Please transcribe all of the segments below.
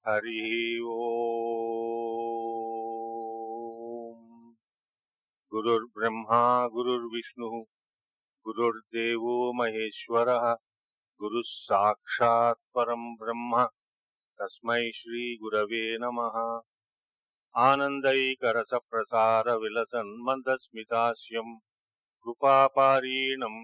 हरिः ओम् गुरुर्ब्रह्मा गुरुर्विष्णुः गुरुर्देवो महेश्वरः गुरुः साक्षात् परम् ब्रह्म तस्मै श्रीगुरवे नमः आनन्दैकरसप्रसारविलसन् मन्दस्मितास्यम् कृपापारीणम्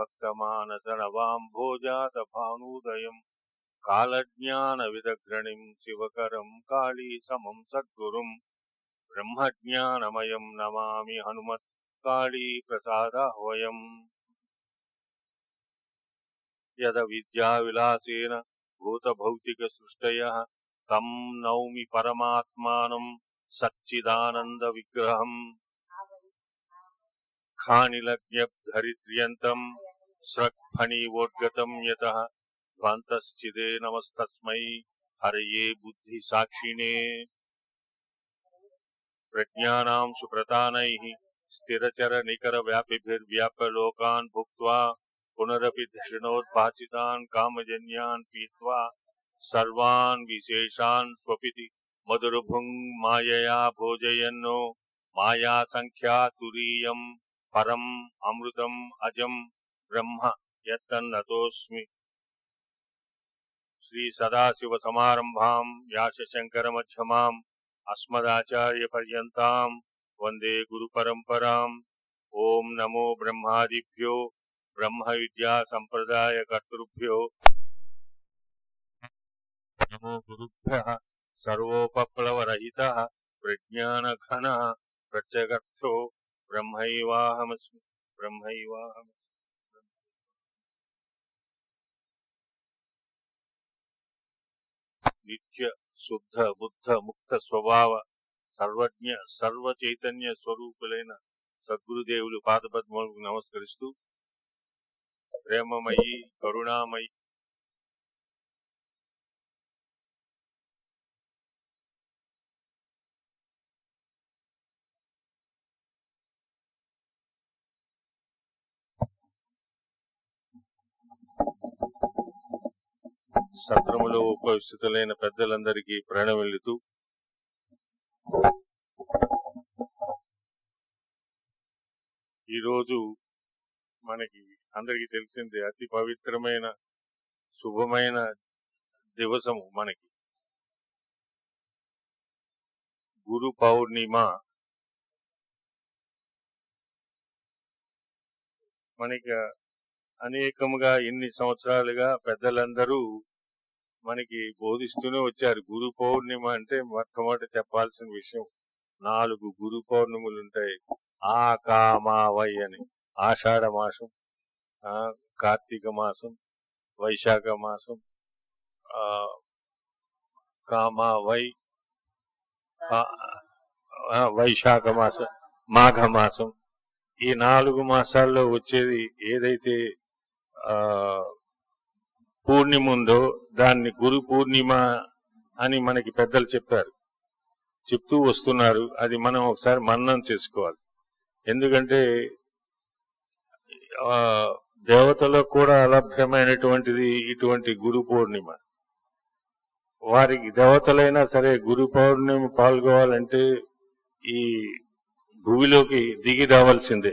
निजभक्तमानसनवाम्भोजातभानूदयम् कालज्ञानविदग्रणिम् शिवकरम् काली समम् सद्गुरुम् ब्रह्मज्ञानमयम् नमामि हनुमत् काली प्रसादाह्वयम् यदविद्याविलासेन भूतभौतिकसृष्टयः तम् नौमि परमात्मानम् सच्चिदानन्दविग्रहम् खानिलज्ञधरित्र्यन्तम् स्रक्फणीवोद्गतम् यतः ध्वान्तश्चिदे नमस्तस्मै हरये बुद्धिसाक्षिणे प्रज्ञानाम् सुप्रतानैः स्थिरचरनिकरव्यापिभिर्व्याप्यलोकान् भुक्त्वा पुनरपि धृणोद्भासितान् कामजन्यान् पीत्वा सर्वान् विशेषान् स्वपिति मधुरभुङ् मायया भोजयन्नो मायासङ्ख्या तुरीयम् परम् अमृतम् अजम् ब्रह्म यत्तन्नतोऽस्मि श्रीसदाशिवसमारम्भाम् व्यासशङ्करमध्यमाम् अस्मदाचार्यपर्यन्ताम् वन्दे गुरुपरम्पराम् ॐ नमो ब्रह्मादिभ्यो ब्रह्मविद्यासम्प्रदायकर्तृभ्यो नमो गुरुभ्यः सर्वोपप्लवरहितः प्रज्ञानघनः प्रत्यगर्थो ब्रह्मैवाहमस्मि ब्रह्मैवाहमस्मि నిత్య శుద్ధ బుద్ధ ముక్త స్వభావ సర్వజ్ఞ సర్వ చైతన్య స్వరూపులైన సద్గురుదేవులు పాదపద్మలకు నమస్కరిస్తూ ప్రేమమయి కరుణామయి సత్రములో ఉపస్థితులైన పెద్దలందరికీ ప్రణమిల్లుతూ ఈరోజు మనకి అందరికీ తెలిసిందే అతి పవిత్రమైన శుభమైన దివసము మనకి గురు పౌర్ణిమ మనకి అనేకముగా ఇన్ని సంవత్సరాలుగా పెద్దలందరూ మనకి బోధిస్తూనే వచ్చారు గురు పౌర్ణిమ అంటే మొట్టమొదటి చెప్పాల్సిన విషయం నాలుగు గురు పౌర్ణిమలు ఉంటాయి ఆ కామావై అని ఆషాఢ మాసం ఆ కార్తీక మాసం వైశాఖ మాసం ఆ కామావై ఆ- ఆ, వైశాఖ మాసం మాఘ మాసం ఈ నాలుగు మాసాల్లో వచ్చేది ఏదైతే ఆ పూర్ణిమ ఉందో దాన్ని గురు పూర్ణిమ అని మనకి పెద్దలు చెప్పారు చెప్తూ వస్తున్నారు అది మనం ఒకసారి మననం చేసుకోవాలి ఎందుకంటే ఆ దేవతలకు కూడా అలభ్యమైనటువంటిది ఇటువంటి గురు పూర్ణిమ వారికి దేవతలైనా సరే గురు పౌర్ణిమ పాల్గొవాలంటే ఈ భూమిలోకి దిగి రావాల్సిందే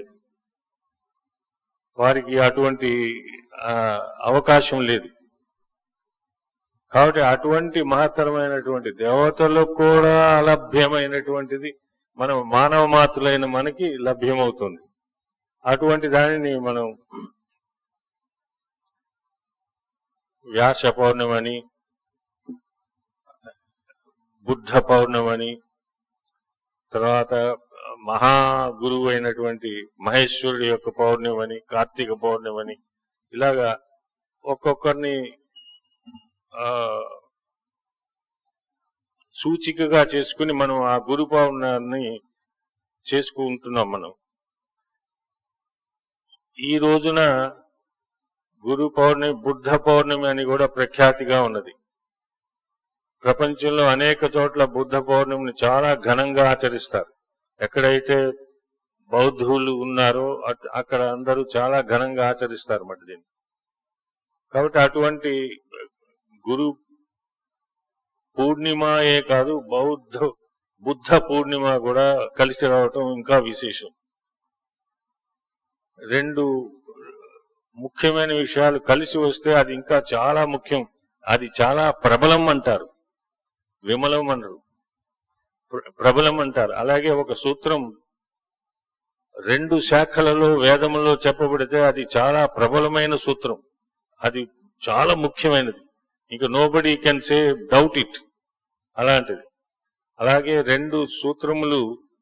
వారికి అటువంటి ఆ, అవకాశం లేదు కాబట్టి అటువంటి మహత్తరమైనటువంటి దేవతలకు కూడా అలభ్యమైనటువంటిది మనం మానవ మాతులైన మనకి లభ్యమవుతుంది అటువంటి దానిని మనం వ్యాస పౌర్ణమని బుద్ధ పౌర్ణమని తర్వాత మహా గురువు అయినటువంటి మహేశ్వరుడి యొక్క పౌర్ణిమని కార్తీక పౌర్ణిమని ఇలాగా ఒక్కొక్కరిని ఆ సూచికగా చేసుకుని మనం ఆ గురు పౌర్ణాన్ని చేసుకుంటున్నాం మనం ఈ రోజున గురు పౌర్ణమి బుద్ధ పౌర్ణమి అని కూడా ప్రఖ్యాతిగా ఉన్నది ప్రపంచంలో అనేక చోట్ల బుద్ధ పౌర్ణమిని చాలా ఘనంగా ఆచరిస్తారు ఎక్కడైతే బౌద్ధులు ఉన్నారో అట్- అక్కడ అందరూ చాలా ఘనంగా ఆచరిస్తారు మాట దీన్ని కాబట్టి అటువంటి గురు పూర్ణిమయే కాదు బౌద్ధ బుద్ధ పూర్ణిమ కూడా కలిసి రావటం ఇంకా విశేషం రెండు ముఖ్యమైన విషయాలు కలిసి వస్తే అది ఇంకా చాలా ముఖ్యం అది చాలా ప్రబలం అంటారు విమలం అనరు ప్ర- ప్రబలం అంటారు అలాగే ఒక సూత్రం రెండు శాఖలలో వేదములో చెప్పబడితే అది చాలా ప్రబలమైన సూత్రం అది చాలా ముఖ్యమైనది ఇంకా nobody can say doubt it అలాంటిది అలాగే రెండు సూత్రములు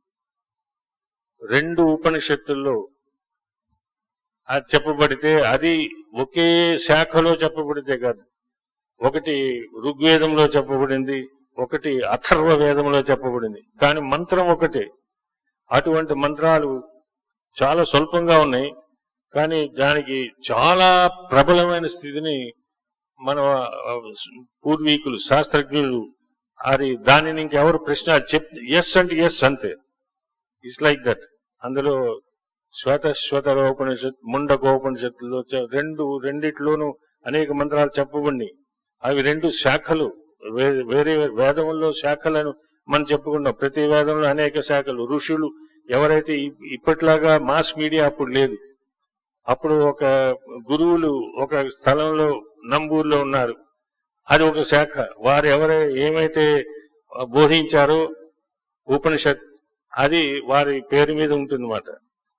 రెండు ఉపనిషత్తుల్లో అది చెప్పబడితే అది ఒకే శాఖలో చెప్పబడితే కాదు ఒకటి ఋగ్వేదంలో చెప్పబడింది ఒకటి అథర్వ వేదంలో చెప్పబడింది కానీ మంత్రం ఒకటే అటువంటి మంత్రాలు చాలా స్వల్పంగా ఉన్నాయి కానీ దానికి చాలా ప్రబలమైన స్థితిని మన ఆ, పూర్వీకులు శాస్త్రజ్ఞులు అది దానిని ఇంకెవరు ప్రశ్న చెప్ ఎస్ అంటే ఎస్ అంతే ఇట్స్ లైక్ దట్ అందులో శ్వేత శ్వేతరోపనిషత్ ముండకోపనిషత్తులో చె- రెండు రెండిట్లోనూ అనేక మంత్రాలు చెప్పబడినాయి అవి రెండు శాఖలు వే- వేరే వేదంలో శాఖలను మనం చెప్పుకున్నాం ప్రతి వేదంలో అనేక శాఖలు ఋషులు ఎవరైతే ఇప్- ఇప్పట్లాగా మాస్ మీడియా అప్పుడు లేదు అప్పుడు ఒక గురువులు ఒక స్థలంలో నంబూరులో ఉన్నారు అది ఒక శాఖ వారు ఎవరై ఏమైతే బోధించారో ఉపనిషత్ అది వారి పేరు మీద ఉంటుందన్నమాట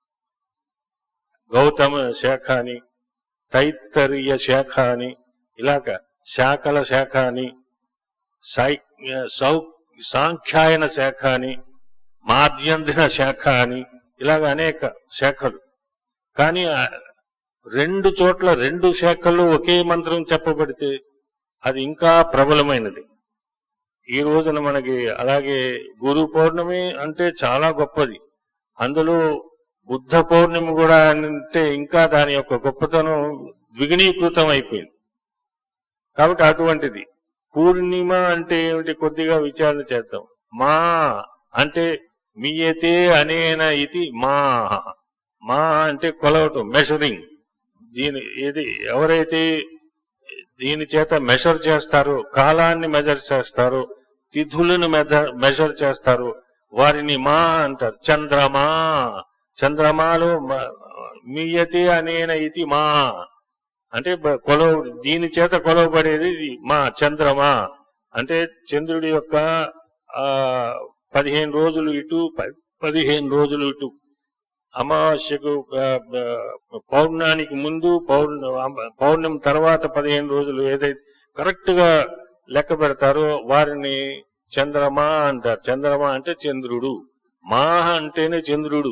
గౌతమ శాఖ అని తైత్తరీయ శాఖ అని ఇలాగ శాఖల శాఖ అని సై- సౌ సాంఖ్యాయన శాఖ అని మాధ్యంధిన శాఖ అని ఇలాగ అనేక శాఖలు కానీ ఆ రెండు చోట్ల రెండు శాఖల్లో ఒకే మంత్రం చెప్పబడితే అది ఇంకా ప్రబలమైనది ఈ రోజున మనకి అలాగే గురు పౌర్ణమి అంటే చాలా గొప్పది అందులో బుద్ధ పౌర్ణమి కూడా అంటే ఇంకా దాని యొక్క గొప్పతనం ద్విగుణీకృతం అయిపోయింది కాబట్టి అటువంటిది పూర్ణిమ అంటే ఏమిటి కొద్దిగా విచారణ చేద్దాం మా అంటే మీయతే అనేన ఇది మా మా అంటే కొలవటం మెషరింగ్ దీని ఇది ఎవరైతే దీని చేత మెజర్ చేస్తారో కాలాన్ని మెజర్ చేస్తారో తిథులను మెజర్ చేస్తారో వారిని మా అంటారు చంద్రమా చంద్రమాలో మ- మీయతే అనేన ఇది మా అంటే బ- కొలవ దీని చేత కొలవబడేది ఇది మా చంద్రమా అంటే చంద్రుడి యొక్క ఆ పదిహేను రోజులు ఇటు ప- పదిహేను రోజులు ఇటు అమావాస్యకు ఆ, ఆ, పౌర్ణానికి ముందు పౌర్ణ పౌర్ణమి తర్వాత పదిహేను రోజులు ఏదైతే కరెక్ట్ గా లెక్క పెడతారో వారిని చంద్రమా అంటారు చంద్రమా అంటే చంద్రుడు మాహ అంటేనే చంద్రుడు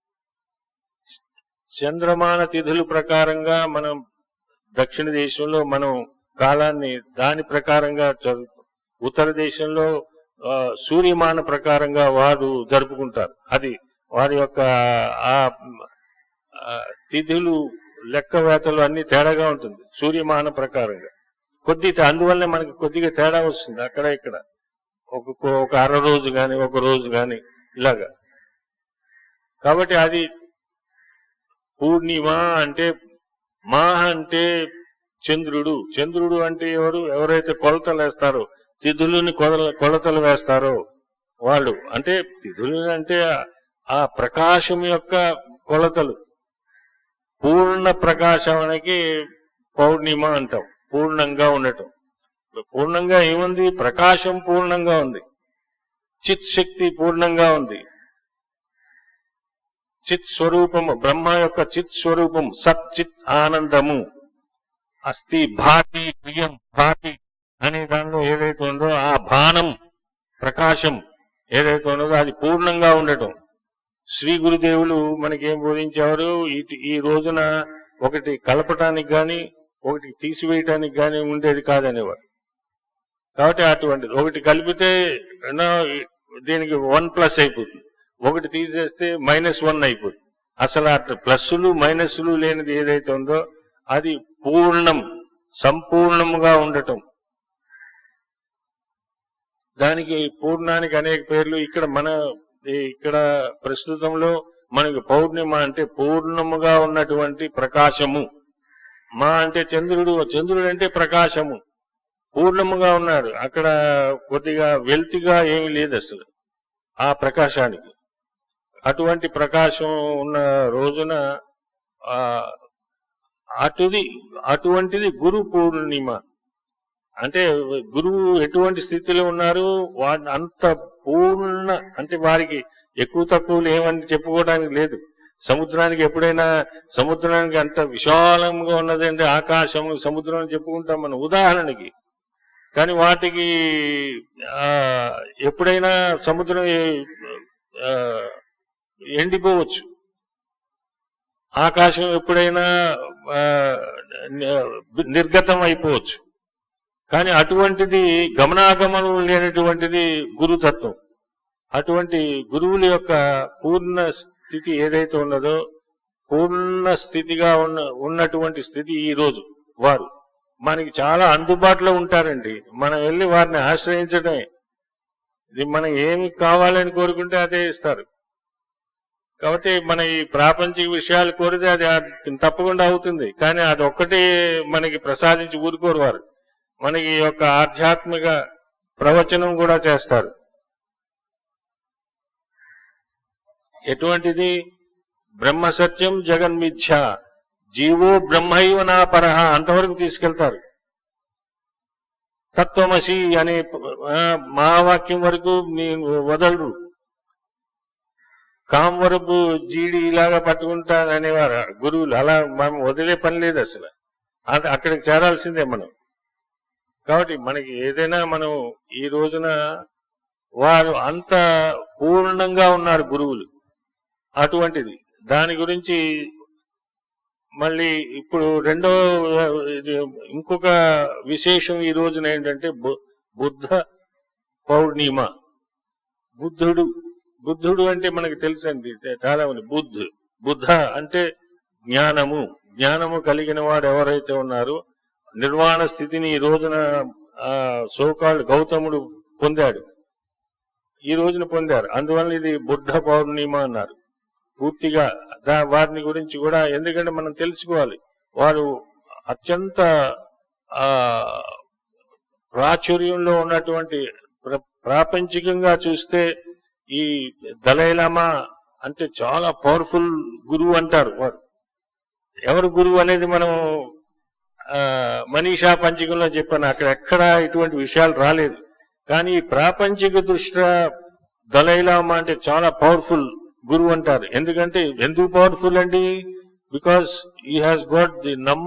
చంద్రమాన తిథుల ప్రకారంగా మనం దక్షిణ దేశంలో మనం కాలాన్ని దాని ప్రకారంగా జరుపుతాం ఉత్తర దేశంలో ఆ, సూర్యమాన ప్రకారంగా వారు జరుపుకుంటారు అది వారి యొక్క ఆ ఆ, తిథులు లెక్క వేతలు అన్ని తేడాగా ఉంటుంది సూర్యమాన ప్రకారంగా కొద్ది అందువల్లనే మనకి కొద్దిగా తేడా వస్తుంది అక్కడ ఇక్కడ ఒక ఒక అర రోజు గాని ఒక రోజు గాని ఇలాగా కాబట్టి అది పూర్ణిమ అంటే మాహ అంటే చంద్రుడు చంద్రుడు అంటే ఎవరు ఎవరైతే కొలతలు వేస్తారో తిథులని కొల కొలతలు వేస్తారో వాళ్ళు అంటే తిథులు అంటే ఆ ప్రకాశం యొక్క కొలతలు పూర్ణ ప్రకాశానికి పౌర్ణిమ అంటాం పూర్ణంగా ఉండటం పూర్ణంగా ఏముంది ప్రకాశం పూర్ణంగా ఉంది చిత్ శక్తి పూర్ణంగా ఉంది చిత్ స్వరూపము బ్రహ్మ యొక్క చిత్ స్వరూపం సత్ చిత్ ఆనందము అస్థి భాతి ప్రియం భాతి అనే దానిలో ఏదైతే ఉందో ఆ భానం ప్రకాశం ఏదైతే ఉన్నదో అది పూర్ణంగా ఉండటం శ్రీ గురుదేవులు మనకేం బోధించారు ఇటు- ఈ రోజున ఒకటి కలపటానికి గాని ఒకటి తీసివేయటానికి గాని ఉండేది కాదనేవారు కాబట్టి అటువంటిది ఒకటి కలిపితే ఏనా, దీనికి వన్ ప్లస్ అయిపోతుంది ఒకటి తీసేస్తే మైనస్ వన్ అయిపోతుంది అసలు అట్లా ప్లస్లు మైనస్లు లేనిది ఏదైతే ఉందో అది పూర్ణం సంపూర్ణముగా ఉండటం దానికి పూర్ణానికి అనేక పేర్లు ఇక్కడ మన ఈ- ఇక్కడ ప్రస్తుతంలో మనకి పౌర్ణిమ అంటే పూర్ణముగా ఉన్నటువంటి ప్రకాశము మా అంటే చంద్రుడు చంద్రుడు అంటే ప్రకాశము పూర్ణముగా ఉన్నాడు అక్కడ కొద్దిగా వెల్తిగా ఏమీ లేదు అసలు ఆ ప్రకాశానికి అటువంటి ప్రకాశం ఉన్న రోజున ఆ అటుది అటువంటిది గురు పూర్ణిమ అంటే గురువు ఎటువంటి స్థితిలో ఉన్నారు వాడిని అంత పూర్ణ అంటే వారికి ఎక్కువ తక్కువలు ఏమని చెప్పుకోవడానికి లేదు సముద్రానికి ఎప్పుడైనా సముద్రానికి అంత విశాలంగా ఉన్నది అంటే ఆకాశం సముద్రం అని చెప్పుకుంటాం మనం ఉదాహరణకి కానీ వాటికి ఆ ఎప్పుడైనా సముద్రం ఆ, ఎండిపోవచ్చు ఆకాశం ఎప్పుడైనా ఆ, నిర్గతం అయిపోవచ్చు కానీ అటువంటిది గమనాగమనం లేనటువంటిది గురుతత్వం అటువంటి గురువుల యొక్క పూర్ణ స్థితి ఏదైతే ఉన్నదో పూర్ణ స్థితిగా ఉన్న ఉన్నటువంటి స్థితి ఈ రోజు వారు మనకి చాలా అందుబాటులో ఉంటారండి మనం వెళ్ళి వారిని ఆశ్రయించడమే ఇది మనం ఏమి కావాలని కోరుకుంటే అదే ఇస్తారు కాబట్టి మన ఈ ప్రాపంచిక విషయాలు కోరితే అది ఆ- తప్పకుండా అవుతుంది కానీ అది ఒక్కటే మనకి ప్రసాదించి ఊరుకోరు వారు మనకి ఈ యొక్క ఆధ్యాత్మిక ప్రవచనం కూడా చేస్తారు ఎటువంటిది బ్రహ్మ సత్యం జగన్మిథ్య జీవో బ్రహ్మైవ నా పరహ అంతవరకు తీసుకెళ్తారు తత్వమసి అనే ఆ, మహావాక్యం వరకు నేను వదలరు కామవరపు జీడి ఇలాగా పట్టుకుంటాను అనేవారు గురువులు అలా మనం వదిలే పని లేదు అసలు అది అక్కడికి చేరాల్సిందే మనం కాబట్టి మనకి ఏదైనా మనం ఈ రోజున వారు అంత పూర్ణంగా ఉన్నారు గురువులు అటువంటిది దాని గురించి మళ్ళీ ఇప్పుడు రెండో ఆ, ఇది ఇంకొక విశేషం ఈ రోజున ఏంటంటే బు- బుద్ధ పౌర్ణిమ బుద్ధుడు బుద్ధుడు అంటే మనకి తెలుసండి చాలా మంది బుద్ధ్ బుద్ధ అంటే జ్ఞానము జ్ఞానము కలిగిన వాడు ఎవరైతే ఉన్నారో నిర్వాణ స్థితిని ఈ రోజున సోకాళ్ళు గౌతముడు పొందాడు ఈ రోజున పొందారు అందువల్ల ఇది బుద్ధ పౌర్ణిమ అన్నారు పూర్తిగా దా- వారిని గురించి కూడా ఎందుకంటే మనం తెలుసుకోవాలి వారు అత్యంత ఆ ప్రాచుర్యంలో ఉన్నటువంటి ప్ర- ప్రాపంచికంగా చూస్తే ఈ దలైలామా అంటే చాలా పవర్ఫుల్ గురువు అంటారు వారు ఎవరు గురువు అనేది మనం ఆ, మనీషా పంచకంలో చెప్పాను అక్కడ ఎక్కడ ఇటువంటి విషయాలు రాలేదు కానీ ఈ ప్రాపంచిక దృష్ట్యా దలైలామా అంటే చాలా పవర్ఫుల్ గురువు అంటారు ఎందుకంటే ఎందుకు పవర్ఫుల్ అండి బికాస్ ఈ has got the num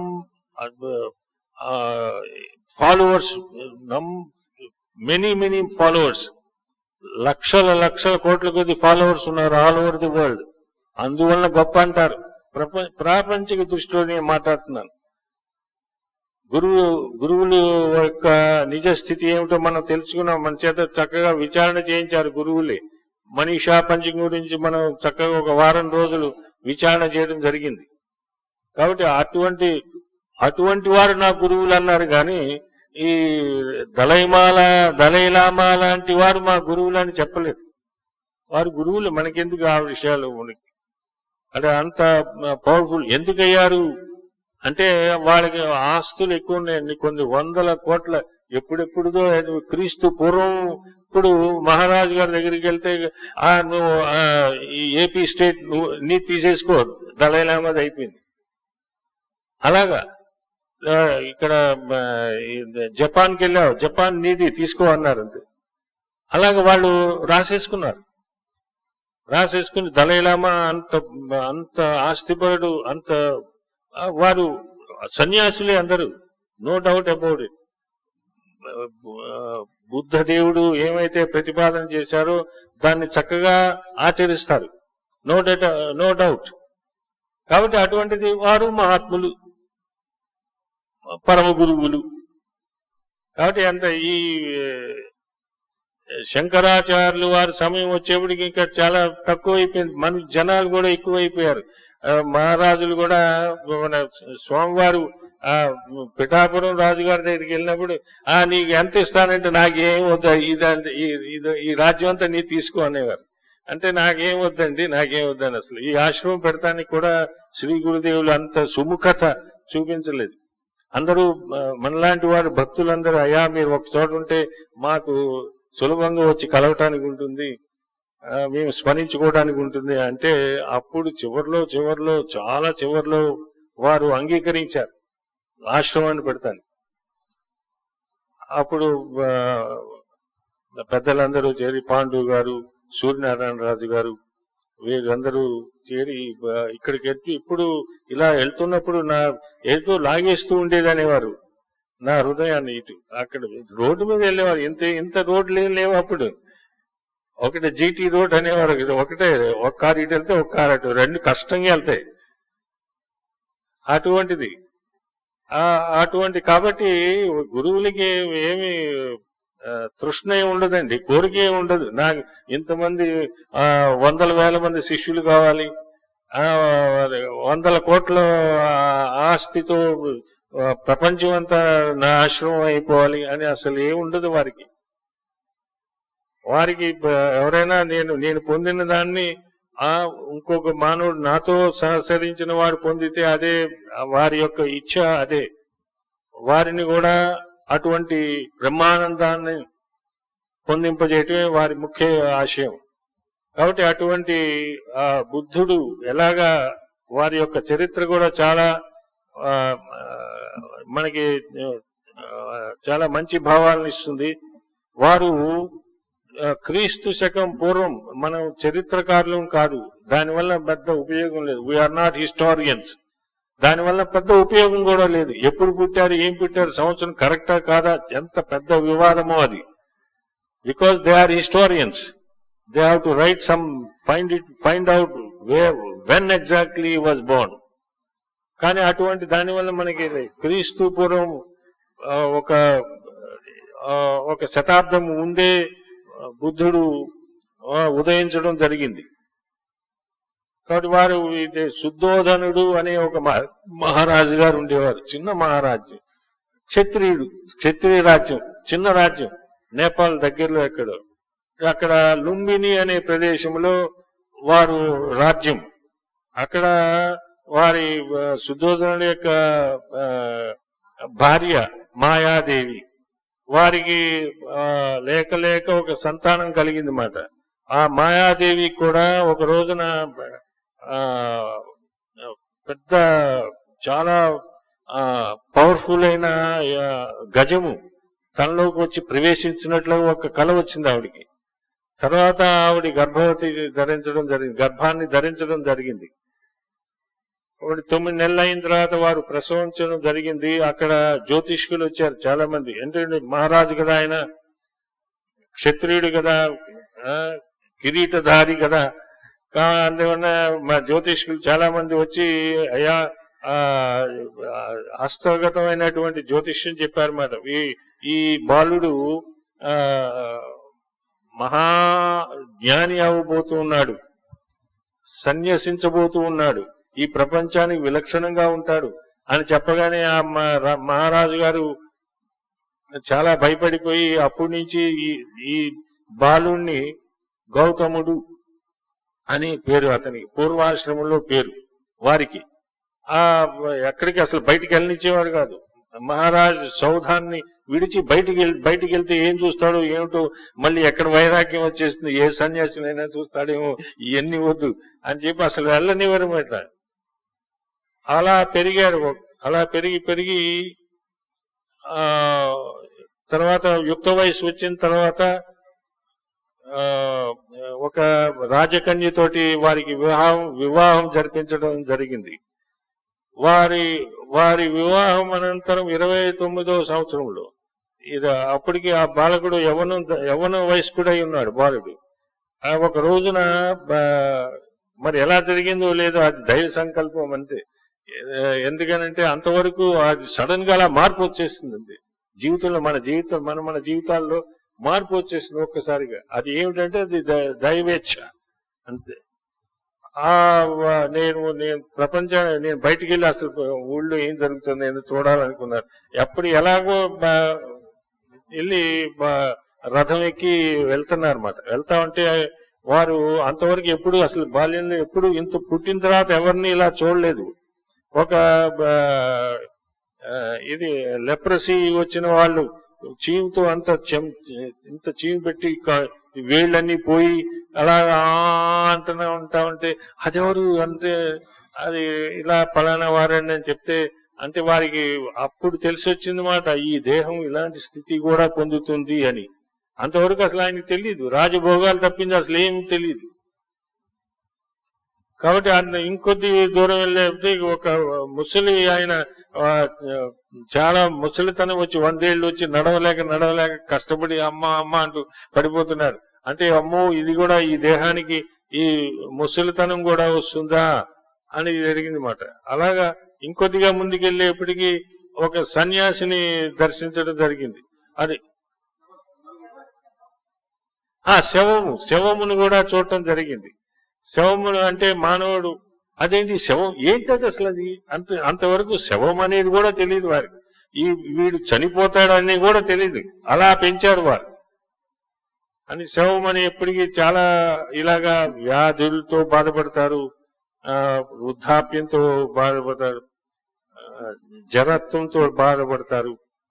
followers num many many followers లక్షల లక్షల కోట్ల కొద్ది ఫాలోవర్స్ ఉన్నారు ఆల్ ఓవర్ ది వరల్డ్ అందువలన గొప్ప అంటారు ప్రప- ప్రాపంచిక దృష్టిలో నేను మాట్లాడుతున్నాను గురువు గురువులు యొక్క నిజ స్థితి ఏమిటో మనం తెలుసుకున్నాం మన చేత చక్కగా విచారణ చేయించారు గురువులే మనీషా పంచకం గురించి మనం చక్కగా ఒక వారం రోజులు విచారణ చేయడం జరిగింది కాబట్టి అటువంటి అటువంటి వారు నా గురువులు అన్నారు కానీ ఈ దలైమాల దలైలామా లాంటి వారు మా గురువులు అని చెప్పలేదు వారు గురువులు మనకెందుకు ఆ విషయాలు మనకి అంటే అంత పవర్ఫుల్ ఎందుకు అయ్యారు అంటే వాళ్ళకి ఆస్తులు ఎక్కువ ఉన్నాయండి కొన్ని వందల కోట్ల ఎప్పుడెప్పుడుదో అది క్రీస్తు పూర్వం ఇప్పుడు మహారాజు గారి దగ్గరికి వెళ్తే ఆ నువ్వు ఆ, ఈ ఏపీ స్టేట్ నువ్వు నీ తీసేసుకో దళైలామాది అయిపోయింది అలాగా ఆ, ఇక్కడ ఆ, ఈ జపాన్కి వెళ్ళావు జపాన్ నీది తీసుకో అన్నారు అంతే అలాగ వాళ్ళు రాసేసుకున్నారు రాసేసుకుని దళైలామా అంత అంత ఆస్తిపరుడు అంత ఆ, వారు సన్యాసులే అందరూ no doubt about it Buddha దేవుడు ఏమైతే ప్రతిపాదన చేశారో దాన్ని చక్కగా ఆచరిస్తారు నో డౌట్ నో డౌట్ కాబట్టి అటువంటిది వారు మహాత్ములు పరమ గురువులు కాబట్టి అంత ఈ ఏ, శంకరాచార్యులు వారి సమయం వచ్చేప్పటికి ఇంకా చాలా తక్కువ అయిపోయింది మన జనాలు కూడా ఎక్కువైపోయారు ఆ, మహారాజులు కూడా మన స్వామివారు ఆ పిఠాపురం రాజుగారి దగ్గరికి వెళ్ళినప్పుడు ఆ నీకు ఎంత ఇస్తానంటే నాకేం వద్దు ఇదంటే ఈ- ఇది- ఈ రాజ్యం అంతా నీ తీసుకో అనేవారు అంటే నాకేం వద్దండి నాకేం వద్దని అసలు ఈ ఆశ్రమం పెడతానికి కూడా శ్రీ గురుదేవులు అంత సుముఖత చూపించలేదు అందరూ ఆ, మనలాంటి వారు భక్తులందరూ అయ్యా మీరు ఒక చోట ఉంటే మాకు సులభంగా వచ్చి కలవటానికి ఉంటుంది ఆ, మేము స్మరించుకోవడానికి ఉంటుంది అంటే అప్పుడు చివర్లో చివర్లో చాలా చివర్లో వారు అంగీకరించారు ఆశ్రమాన్ని పెడతాను అప్పుడు ఆ, పెద్దలందరూ చేరి పాండు గారు సూర్యనారాయణ రాజు గారు వీరందరూ చేరి ఆ, ఇక్కడికి ఎత్తి ఇప్పుడు ఇలా వెళ్తున్నప్పుడు నా ఏదో లాగేస్తూ ఉండేదనేవారు నా హృదయాన్ని ఇటు అక్కడ రోడ్డు మీద వెళ్ళేవారు ఇంత ఇంత రోడ్లు ఏం లేవు అప్పుడు ఒకటి జీటీ రోడ్ అనేవారు ఇది ఒకటే ఒక కారు ఇటు వెళ్తే ఒక కారు అటు రెండు కష్టంగా వెళ్తాయి అటువంటిది ఆ అటువంటి కాబట్టి గురువులకి ఏమి ఆ, తృష్ణ ఏమి ఉండదండి కోరిక ఏమి ఉండదు నాకు ఇంతమంది ఆ, వందల వేల మంది శిష్యులు కావాలి ఆ, వందల కోట్ల ఆ, ఆస్తితో ఆ, ప్రపంచం అంతా నా ఆశ్రమం అయిపోవాలి అని అసలు ఏమి ఉండదు వారికి వారికి బ- ఎవరైనా నేను నేను పొందిన దాన్ని ఆ ఇంకొక మానవుడు నాతో సహకరించిన వాడు పొందితే అదే వారి యొక్క ఇచ్ఛ అదే వారిని కూడా అటువంటి బ్రహ్మానందాన్ని పొందింపజేయటమే వారి ముఖ్య ఆశయం కాబట్టి అటువంటి ఆ బుద్ధుడు ఎలాగా వారి యొక్క చరిత్ర కూడా చాలా ఆ, ఆ, మనకి ఆ, చాలా మంచి భావాలను ఇస్తుంది వారు ఆ, క్రీస్తు శకం పూర్వం మనం చరిత్రకారులం కాదు దానివల్ల పెద్ద ఉపయోగం లేదు వీఆర్ నాట్ హిస్టారియన్స్ దానివల్ల పెద్ద ఉపయోగం కూడా లేదు ఎప్పుడు పుట్టారు ఏం పుట్టారు సంవత్సరం కరెక్టా కాదా ఎంత పెద్ద వివాదమో అది because they are historians they have to write some find it find out when exactly was born కానీ అటువంటి దానివల్ల మనకి క్రీస్తు పూర్వం ఆ, ఒక ఆ, ఒక శతాబ్దం ముందే ఆ, బుద్ధుడు ఆ, ఉదయించడం జరిగింది కాబట్టి వారు ఇది శుద్ధోధనుడు అనే ఒక మహ- మహారాజు గారు ఉండేవారు చిన్న మహారాజ్యం క్షత్రియుడు క్షత్రియ రాజ్యం చిన్న రాజ్యం నేపాల్ దగ్గరలో ఎక్కడో అక్కడ లుంబిని అనే ప్రదేశంలో వారు రాజ్యం అక్కడ వారి ఆ, శుద్ధోధనుడి యొక్క ఆ, భార్య మాయాదేవి వారికి ఆ, లేక లేక ఒక సంతానం కలిగింది మాట ఆ మాయాదేవి కూడా ఒక రోజున ఆ, పెద్ద చాలా పవర్ఫుల్ అయిన ఆ, గజము తనలోకి వచ్చి ప్రవేశించినట్లు ఒక కళ వచ్చింది ఆవిడికి తర్వాత ఆవిడ గర్భవతి ధరించడం జరిగింది గర్భాన్ని ధరించడం జరిగింది ఒకటి తొమ్మిది నెలలు అయిన తర్వాత వారు ప్రసవించడం జరిగింది అక్కడ జ్యోతిష్కులు వచ్చారు చాలా మంది ఎందుకంటే మహారాజు కదా ఆయన క్షత్రియుడు కదా ఆ, కిరీటధారి కదా కా- అందువల్ల మా జ్యోతిష్కులు చాలా మంది వచ్చి అయ్యా ఆ, ఆ, హస్తగతమైనటువంటి జ్యోతిష్యం చెప్పారన్నమాట ఈ ఈ బాలుడు ఆ మహా జ్ఞాని అవ్వబోతూ ఉన్నాడు సన్యసించబోతూ ఉన్నాడు ఈ ప్రపంచానికి విలక్షణంగా ఉంటాడు అని చెప్పగానే ఆ మ- ర- మహారాజు గారు చాలా భయపడిపోయి అప్పటి నుంచి ఈ ఈ బాలుణ్ణి గౌతముడు అని పేరు అతనికి పూర్వాశ్రమంలో పేరు వారికి ఆ ఎక్కడికి అసలు బయటికి వెళ్ళనిచ్చేవాడు కాదు మహారాజ్ సౌధాన్ని విడిచి బయటికి వెళ్ బయటికి వెళ్తే ఏం చూస్తాడో ఏమిటో మళ్ళీ ఎక్కడ వైరాగ్యం వచ్చేస్తుంది ఏ సన్యాసినైనా చూస్తాడేమో ఇవన్నీ వద్దు అని చెప్పి అసలు వెళ్ళనివ్వరమాట అలా పెరిగారు అలా పెరిగి పెరిగి ఆ తర్వాత యుక్త వయసు వచ్చిన తర్వాత ఆ, ఒక రాజకన్యతోటి వారికి వివాహం వివాహం జరిపించడం జరిగింది వారి వారి వివాహం అనంతరం ఇరవై తొమ్మిదవ సంవత్సరంలో ఇది అప్పటికి ఆ బాలకుడు యవనం యవన వయస్కుడై ఉన్నాడు బాలుడు ఆ ఒక రోజున బ- మరి ఎలా జరిగిందో లేదో అది దైవ సంకల్పం అంతే ఏ- ఎందుకనంటే అంతవరకు అది సడన్ గా అలా మార్పు వచ్చేస్తుంది జీవితంలో మన జీవితం మన మన జీవితాల్లో మార్పు వచ్చేసింది ఒక్కసారిగా అది ఏమిటంటే అది ద- దైవేచ్ఛ అంతే ఆ వ- నేను నేను ప్రపంచాన్ని నేను బయటికి వెళ్ళి అసలు ఊళ్ళో ఏం జరుగుతుంది అని చూడాలనుకున్నారు ఎప్పుడు ఎలాగో బ- వెళ్ళి బ- రథం ఎక్కి వెళ్తున్నారు అనమాట వెళ్తా ఉంటే వారు అంతవరకు ఎప్పుడు అసలు బాల్యంలో ఎప్పుడు ఇంత పుట్టిన తర్వాత ఎవరిని ఇలా చూడలేదు ఒక బ- ఆ, ఇది లెప్రసీ వచ్చిన వాళ్ళు చీమతో అంత చెం ఇంత చీమ పెట్టి క- వేళ్ళన్నీ పోయి అలా ఆ అంటూనే ఉంటా ఉంటే అదెవరు అంటే అది ఇలా పలానా వారండి అని చెప్తే అంటే వారికి అప్పుడు తెలిసి వచ్చింది మాట ఈ దేహం ఇలాంటి స్థితి కూడా పొందుతుంది అని అంతవరకు అసలు ఆయనకి తెలియదు రాజభోగాలు తప్పింది అసలు ఏం తెలియదు కాబట్టి ఆయన ఇంకొద్ది దూరం వెళ్ళే ఒక ముసలి ఆయన ఆ, చాలా ముసలితనం వచ్చి వందేళ్లు వచ్చి నడవలేక నడవలేక కష్టపడి అమ్మ అమ్మ అంటూ పడిపోతున్నారు అంటే అమ్మో ఇది కూడా ఈ దేహానికి ఈ ముసలితనం కూడా వస్తుందా అని జరిగింది మాట అలాగా ఇంకొద్దిగా ముందుకెళ్ళేప్పటికీ ఒక సన్యాసిని దర్శించడం జరిగింది అది ఆ శవము శవమును కూడా చూడటం జరిగింది శవమును అంటే మానవుడు అదేంటి శవం ఏంటది అసలు అది అంత అంతవరకు శవం అనేది కూడా తెలియదు వారికి ఈ వీడు చనిపోతాడని కూడా తెలియదు అలా పెంచారు వారు అని శవం అని ఎప్పటికీ చాలా ఇలాగా వ్యాధులతో బాధపడతారు ఆ వృద్ధాప్యంతో బాధపడతారు ఆ, జరత్వంతో బాధపడతారు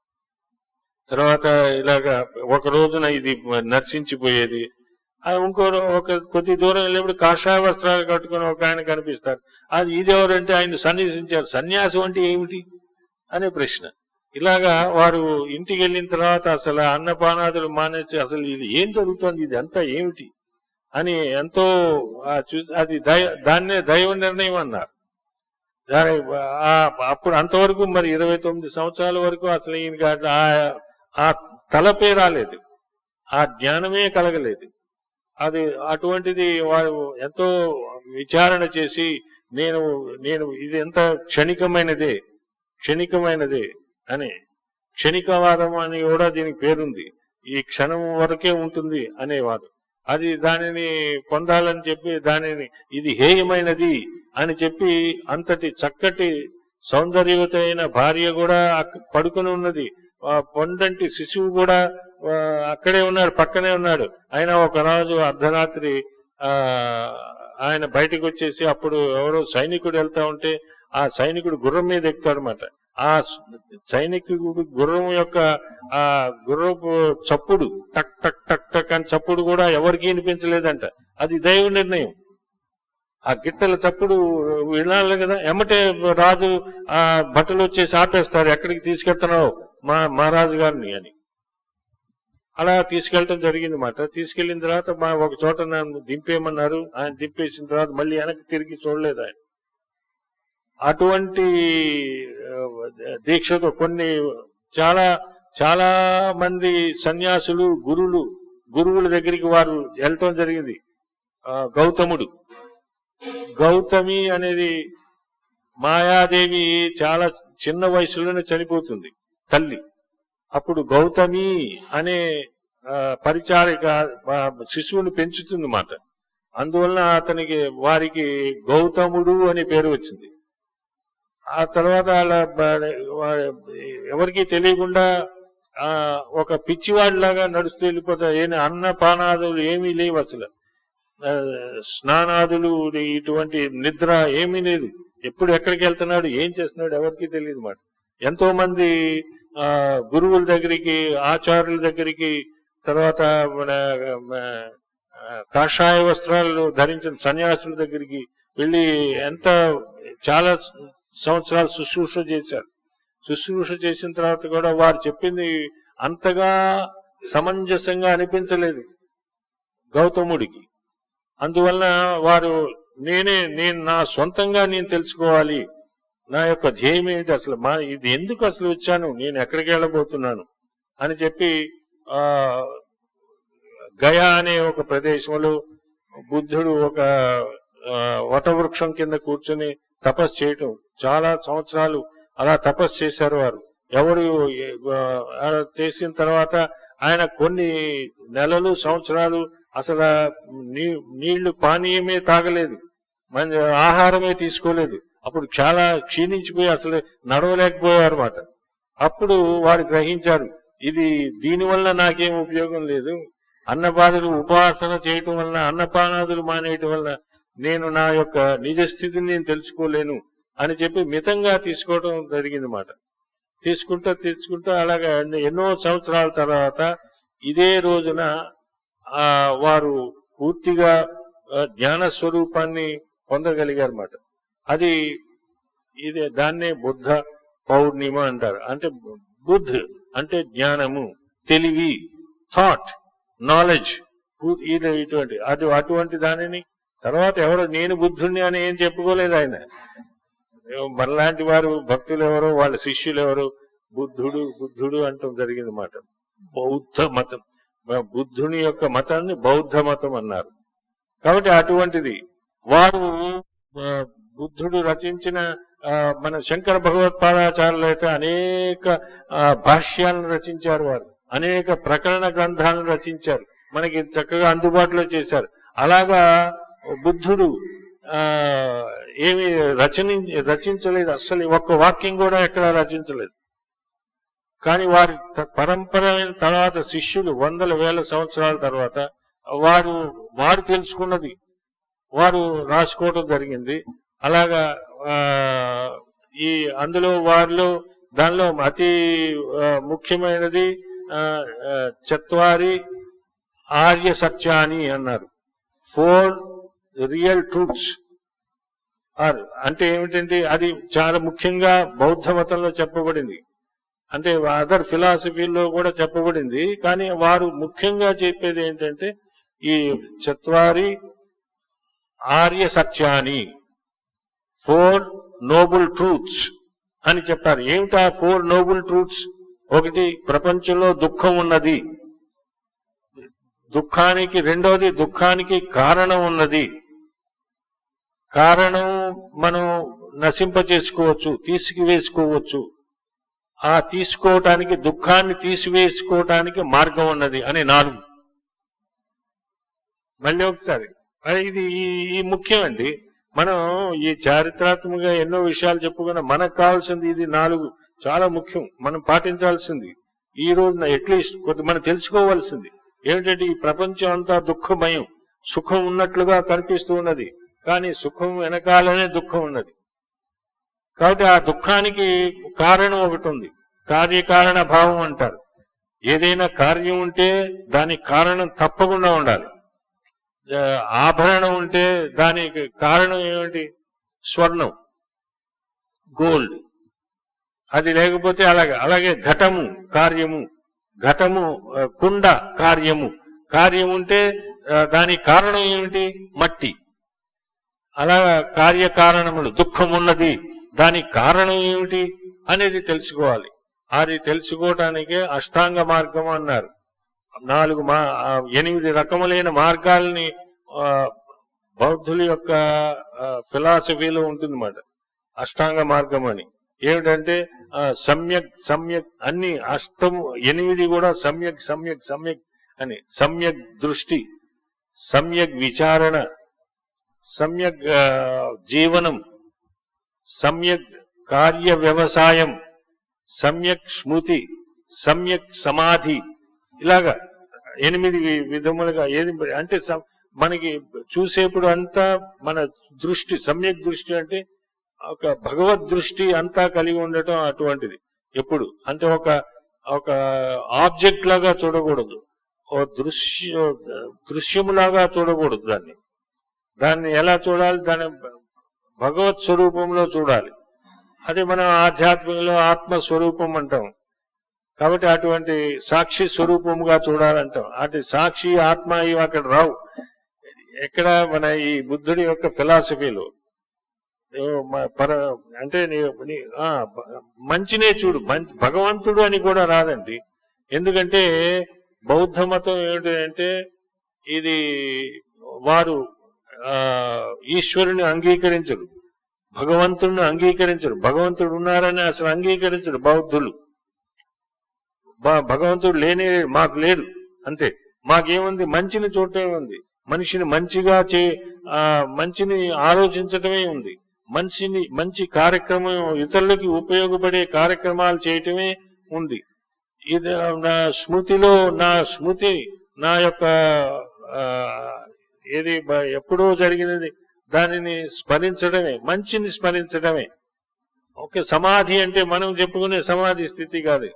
తర్వాత ఇలాగా ఒక రోజున ఇది నర్శించిపోయేది ఆ ఇంకో రో- ఒక కొద్ది దూరం వెళ్ళినప్పుడు కాషాయ వస్త్రాలు కట్టుకుని ఒక ఆయన కనిపిస్తారు అది ఇది ఎవరంటే ఆయన సన్యాసించారు సన్యాసం అంటే ఏమిటి అనే ప్రశ్న ఇలాగా వారు ఇంటికి వెళ్ళిన తర్వాత అసలు ఆ అన్నపానాదులు మానేసి అసలు ఇది ఏం జరుగుతోంది ఇది అంతా ఏమిటి అని ఎంతో ఆ చూ- అది దయ దాన్నే దైవ నిర్ణయం అన్నారు దాని ఆ- అప్పుడు అంతవరకు మరి ఇరవై తొమ్మిది సంవత్సరాల వరకు అసలు ఈయనకి అట్లా ఆ- ఆ తలపే రాలేదు ఆ జ్ఞానమే కలగలేదు అది అటువంటిది వారు ఎంతో విచారణ చేసి నేను నేను ఇది ఎంత క్షణికమైనదే క్షణికమైనదే అని క్షణికవాదం అని కూడా దీనికి పేరుంది ఈ క్షణం వరకే ఉంటుంది అనేవారు అది దానిని పొందాలని చెప్పి దానిని ఇది హేయమైనది అని చెప్పి అంతటి చక్కటి సౌందర్యవతి అయిన భార్య కూడా అక్- పడుకుని ఉన్నది ఆ పొందంటి శిశువు కూడా ఆ, అక్కడే ఉన్నాడు పక్కనే ఉన్నాడు అయినా ఒక రోజు అర్ధరాత్రి ఆ ఆయన బయటకు వచ్చేసి అప్పుడు ఎవరో సైనికుడు వెళ్తా ఉంటే ఆ సైనికుడు గుర్రం మీద ఎక్కుతాడు అనమాట ఆ స్- సైనికుడు గుర్రం యొక్క ఆ గుర్రపు చప్పుడు టక్ టక్ టక్ టక్ అని చప్పుడు కూడా ఎవరికి వినిపించలేదంట అది దైవ నిర్ణయం ఆ గిట్టల చప్పుడు వినాలి కదా ఎమ్మటే రాజు ఆ బట్టలు వచ్చేసి ఆపేస్తారు ఎక్కడికి తీసుకెళ్తున్నావు మా మహారాజు గారిని అని అలా తీసుకెళ్ళటం జరిగింది మాట తీసుకెళ్లిన తర్వాత మా ఒక చోట నన్ను దింపేయమన్నారు ఆయన దింపేసిన తర్వాత మళ్ళీ వెనక్కి తిరిగి చూడలేదు ఆయన అటువంటి ఆ, దీక్షతో కొన్ని చాలా చాలా మంది సన్యాసులు గురువులు గురువుల దగ్గరికి వారు వెళ్ళటం జరిగింది ఆ, గౌతముడు గౌతమి అనేది మాయాదేవి చాలా చిన్న వయసులోనే చనిపోతుంది తల్లి అప్పుడు గౌతమి అనే ఆ, పరిచారిక ఆ, శిశువుని పెంచుతుంది మాట అందువలన అతనికి వారికి గౌతముడు అనే పేరు వచ్చింది ఆ తర్వాత వాళ్ళ బ- వా- ఎవరికీ తెలియకుండా ఆ ఒక పిచ్చివాడిలాగా నడుస్తూ వెళ్ళిపోతారు ఏమి అన్నపానాదులు ఏమీ లేవు అసలు ఆ, స్నానాదులు ఇటువంటి నిద్ర ఏమీ లేదు ఎప్పుడు ఎక్కడికి వెళ్తున్నాడు ఏం చేస్తున్నాడు ఎవరికీ తెలియదు మాట ఎంతో మంది ఆ గురువుల దగ్గరికి ఆచార్యుల దగ్గరికి తర్వాత మన మన, ఆ, కాషాయ వస్త్రాలు ధరించిన సన్యాసుల దగ్గరికి వెళ్ళి ఎంత చాలా సంవత్సరాలు శుశ్రూష చేశారు శుశ్రూష చేసిన తర్వాత కూడా వారు చెప్పింది అంతగా సమంజసంగా అనిపించలేదు గౌతముడికి అందువలన వారు నేనే నేను నా సొంతంగా నేను తెలుసుకోవాలి నా యొక్క ధ్యేయం ఏంటి అసలు మా ఇది ఎందుకు అసలు వచ్చాను నేను ఎక్కడికి వెళ్ళబోతున్నాను అని చెప్పి ఆ గయా అనే ఒక ప్రదేశంలో బుద్ధుడు ఒక ఆ, వటవృక్షం కింద కూర్చొని తపస్సు చేయటం చాలా సంవత్సరాలు అలా తపస్సు చేశారు వారు ఎవరు ఆ, అలా చేసిన తర్వాత ఆయన కొన్ని నెలలు సంవత్సరాలు అసలు నీ నీళ్లు పానీయమే తాగలేదు మన ఆహారమే తీసుకోలేదు అప్పుడు చాలా క్షీణించిపోయి అసలు నడవలేకపోయారు అన్నమాట అప్పుడు వారు గ్రహించారు ఇది దీని వల్ల నాకేం ఉపయోగం లేదు అన్నపాదులు ఉపాసన చేయటం వలన అన్నపానాదులు మానేయటం వలన నేను నా యొక్క నిజ స్థితిని నేను తెలుసుకోలేను అని చెప్పి మితంగా తీసుకోవడం జరిగింది మాట తీసుకుంటూ తీసుకుంటూ అలాగే ఎన్నో సంవత్సరాల తర్వాత ఇదే రోజున ఆ వారు పూర్తిగా ఆ, జ్ఞాన స్వరూపాన్ని పొందగలిగారు అన్నమాట అది ఇది దాన్నే బుద్ధ పౌర్ణిమ అంటారు అంటే బుద్ధ్ అంటే జ్ఞానము తెలివి థాట్ నాలెడ్జ్ ఇటువంటి అది అటువంటి దానిని తర్వాత ఎవరో నేను బుద్ధుణ్ణి అని ఏం చెప్పుకోలేదు ఆయన మనలాంటి వారు భక్తులు ఎవరో వాళ్ళ శిష్యులు ఎవరో బుద్ధుడు బుద్ధుడు అంటూ జరిగింది మాట బౌద్ధ మతం బుద్ధుని యొక్క మతాన్ని బౌద్ధ మతం అన్నారు కాబట్టి అటువంటిది వారు ఆ, బుద్ధుడు రచించిన ఆ, మన శంకర భగవత్పాదాచార్యులు అయితే అనేక ఆ, భాష్యాలను రచించారు వారు అనేక ప్రకరణ గ్రంథాలను రచించారు మనకి చక్కగా అందుబాటులో చేశారు అలాగా బుద్ధుడు ఆ ఏమి రచని రచించలేదు అస్సలు ఒక్క వాక్యం కూడా ఎక్కడ రచించలేదు కానీ వారి త- పరంపరైన తర్వాత శిష్యులు వందల వేల సంవత్సరాల తర్వాత వారు వారు తెలుసుకున్నది వారు రాసుకోవడం జరిగింది అలాగా ఆ, ఈ అందులో వారిలో దానిలో అతి ఆ, ముఖ్యమైనది ఆ, ఆ, చత్వారి ఆర్య సత్యాని అన్నారు ఫోర్ రియల్ ట్రూత్స్ ఆర్ అంటే ఏమిటంటే అది చాలా ముఖ్యంగా బౌద్ధ మతంలో చెప్పబడింది అంటే అదర్ ఫిలాసఫీలో కూడా చెప్పబడింది కానీ వారు ముఖ్యంగా చెప్పేది ఏంటంటే ఈ చత్వారి ఆర్య సత్యాని ఫోర్ నోబుల్ ట్రూత్స్ అని చెప్పారు ఏమిటా ఫోర్ నోబుల్ ట్రూత్స్ ఒకటి ప్రపంచంలో దుఃఖం ఉన్నది దుఃఖానికి రెండోది దుఃఖానికి కారణం ఉన్నది కారణం మనం నశింప చేసుకోవచ్చు తీసుకువేసుకోవచ్చు ఆ తీసుకోవటానికి దుఃఖాన్ని తీసివేసుకోవటానికి మార్గం ఉన్నది అని నాలుగు మళ్ళీ ఒకసారి మరి ఇది ఈ- ఈ ముఖ్యం అండి మనం ఈ చారిత్రాత్మకంగా ఎన్నో విషయాలు చెప్పుకున్నా మనకు కావాల్సింది ఇది నాలుగు చాలా ముఖ్యం మనం పాటించాల్సింది ఈ రోజున అట్లీస్ట్ కొద్ది మనం తెలుసుకోవాల్సింది ఏమిటంటే ఈ ప్రపంచం అంతా దుఃఖమయం సుఖం ఉన్నట్లుగా కనిపిస్తూ ఉన్నది కానీ సుఖం వెనకాలనే దుఃఖం ఉన్నది కాబట్టి ఆ దుఃఖానికి కారణం ఒకటి ఉంది కార్యకారణ భావం అంటారు ఏదైనా కార్యం ఉంటే దానికి కారణం తప్పకుండా ఉండాలి ఆ, ఆభరణం ఉంటే దానికి కారణం ఏమిటి స్వర్ణం గోల్డ్ అది లేకపోతే అలాగే అలాగే ఘటము కార్యము ఘటము ఆ, కుండ కార్యము కార్యం ఉంటే ఆ, దానికి కారణం ఏమిటి మట్టి అలా కార్యకారణములు దుఃఖం ఉన్నది దానికి కారణం ఏమిటి అనేది తెలుసుకోవాలి అది తెలుసుకోవటానికే అష్టాంగ మార్గం అన్నారు నాలుగు మా ఆ, ఎనిమిది రకములైన మార్గాల్ని ఆ, బౌద్ధుల యొక్క ఫిలాసఫీలో ఉంటుందన్నమాట అష్టాంగ మార్గం అని ఏమిటంటే ఆ, సమ్యక్ సమ్యక్ అన్ని అష్టము ఎనిమిది కూడా సమ్యక్ సమ్యక్ సమ్యక్ అని సమ్యక్ దృష్టి సమ్యక్ విచారణ సమ్యక్ ఆ, జీవనం సమ్యక్ కార్య వ్యవసాయం సమ్యక్ స్మృతి సమ్యక్ సమాధి ఇలాగా ఎనిమిది వి- విధములుగా ఏది అంటే సం- మనకి చూసేప్పుడు అంతా మన దృష్టి సమ్యక్ దృష్టి అంటే ఒక భగవద్ దృష్టి అంతా కలిగి ఉండటం అటువంటిది ఎప్పుడు అంటే ఒక ఒక ఆబ్జెక్ట్ లాగా చూడకూడదు ఓ దృశ్య దృశ్యములాగా చూడకూడదు దాన్ని దాన్ని ఎలా చూడాలి దాన్ని భగవత్ స్వరూపంలో చూడాలి అది మనం ఆధ్యాత్మికంలో ఆత్మ స్వరూపం అంటాం కాబట్టి అటువంటి సాక్షి స్వరూపముగా చూడాలంటాం అటు సాక్షి ఆత్మ ఇవి అక్కడ రావు ఎక్కడ మన ఈ బుద్ధుడి యొక్క ఫిలాసఫీలో ఏవో మ- పర అంటే నీ- నీ- ఆ, బ- మంచినే చూడు మంచి భగవంతుడు అని కూడా రాదండి ఎందుకంటే బౌద్ధ మతం ఏమిటంటే ఇది వారు ఆ ఈశ్వరుని అంగీకరించరు భగవంతుడిని అంగీకరించరు భగవంతుడు ఉన్నారని అసలు అంగీకరించరు బౌద్ధులు బ- భగవంతుడు లేనే మాకు లేడు అంతే మాకేముంది మంచిని చూడటమే ఉంది మనిషిని మంచిగా చే ఆ మంచిని ఆలోచించటమే ఉంది మనిషిని మంచి కార్యక్రమం ఇతరులకి ఉపయోగపడే కార్యక్రమాలు చేయటమే ఉంది ఇది నా స్మృతిలో నా స్మృతి నా యొక్క ఆ, ఏది బ- ఎప్పుడో జరిగినది దానిని స్మరించడమే మంచిని స్మరించడమే ఓకే సమాధి అంటే మనం చెప్పుకునే సమాధి స్థితి కాదు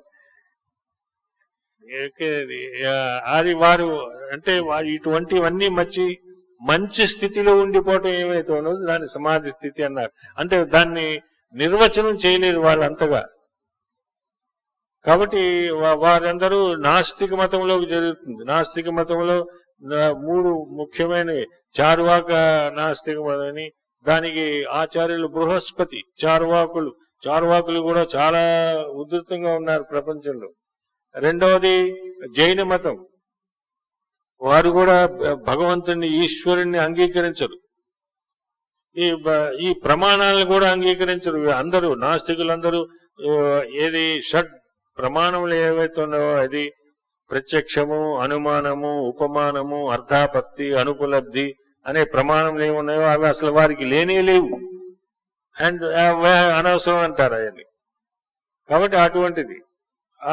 ఓకే, ఆ, అది వారు అంటే వారు ఇటువంటివన్నీ మర్చి మంచి స్థితిలో ఉండిపోవటం ఏమైతే ఉన్నదో దాన్ని సమాధి స్థితి అన్నారు అంటే దాన్ని నిర్వచనం చేయలేదు వాళ్ళు అంతగా కాబట్టి వా- వారందరూ నాస్తిక మతంలోకి జరుగుతుంది నాస్తిక మతంలో నా- మూడు ముఖ్యమైనవి చార్వాక నాస్తిక మతం అని దానికి ఆచార్యులు బృహస్పతి చార్వాకులు చార్వాకులు కూడా చాలా ఉధృతంగా ఉన్నారు ప్రపంచంలో రెండవది జైన మతం వారు కూడా భ- భగవంతుని ఈశ్వరుణ్ణి అంగీకరించరు ఈ బ- ఈ ప్రమాణాలను కూడా అంగీకరించరు అందరూ నాస్తికులందరూ ఆ, ఏది షడ్ ప్రమాణములు ఏవైతే ఉన్నాయో అది ప్రత్యక్షము అనుమానము ఉపమానము అర్ధాపత్తి అనుపలబ్ధి అనే ప్రమాణములు ఏమున్నాయో అవి అసలు వారికి లేనే లేవు అండ్ అనవసరం అంటారు అవన్నీ కాబట్టి అటువంటిది ఆ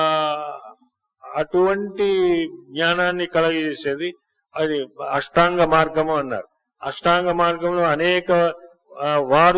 అటువంటి జ్ఞానాన్ని కలగజేసేది అది అష్టాంగ మార్గము అన్నారు అష్టాంగ మార్గంలో అనేక ఆ, వారు